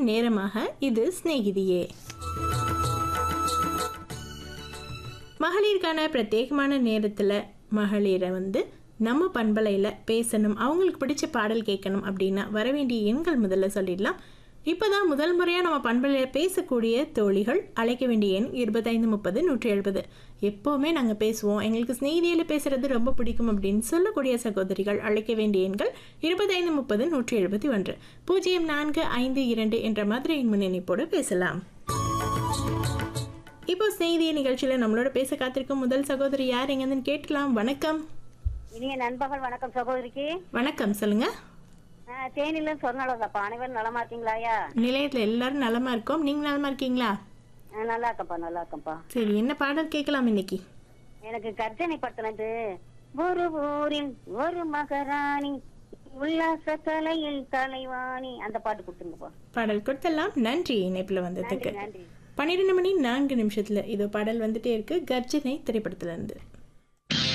நேரமாக இது சிநேகிதியே மகளிருக்கான பிரத்யேகமான நேரத்தில் மகளிரை வந்து நம்ம பண்பலையில் பேசணும் அவங்களுக்கு பிடிச்ச பாடல் கேட்கணும் அப்படின்னா வர வேண்டிய எண்கள் முதல்ல சொல்லிடலாம் இப்போதான் முதல் முறையாக நம்ம பண்பலையில் பேசக்கூடிய தோழிகள் அழைக்க வேண்டிய எண் இருபத்தைந்து முப்பது நூற்றி எழுபது எப்போவுமே நாங்கள் பேசுவோம் எங்களுக்கு ஸ்நேகிதியில் பேசுகிறது ரொம்ப பிடிக்கும் அப்படின்னு சொல்லக்கூடிய சகோதரிகள் அழைக்க வேண்டிய எண்கள் இருபத்தைந்து முப்பது நூற்றி எழுபத்தி ஒன்று பூஜ்ஜியம் நான்கு ஐந்து இரண்டு என்ற மாதிரி முன்னிணைப்போடு பேசலாம் இப்போ செய்திய நிகழ்ச்சியில நம்மளோட பேச காத்திருக்கும் முதல் சகோதரி யார் எங்கன்னு கேட்கலாம் வணக்கம் இனிய நண்பகல் வணக்கம் சகோதரிக்கு வணக்கம் சொல்லுங்க ஆ, தேனில சொன்னாலப்பா அனைவரும் நலமா இருக்கீங்களாயா நிலையத்துல எல்லாரும் நலமா இருக்கோம் நீங்க நலமா இருக்கீங்களா ஆ, நல்லா இருக்கேன்ப்பா நல்லா இருக்கேன்ப்பா சரி என்ன பாடல் கேட்கலாம் இன்னைக்கு எனக்கு கர்ஜனை படுத்தினது ஒரு ஊரில் ஒரு மகாராணி உல்லாச கலையில் கலைவாணி அந்த பாட்டு கொடுத்துருங்கப்பா பாடல் கொடுத்தலாம் நன்றி இணைப்புல வந்ததுக்கு நன்றி பன்னிரெண்டு மணி நான்கு நிமிஷத்துல இதோ பாடல் வந்துட்டே இருக்கு கர்ஜனை திரைப்படத்துல இருந்து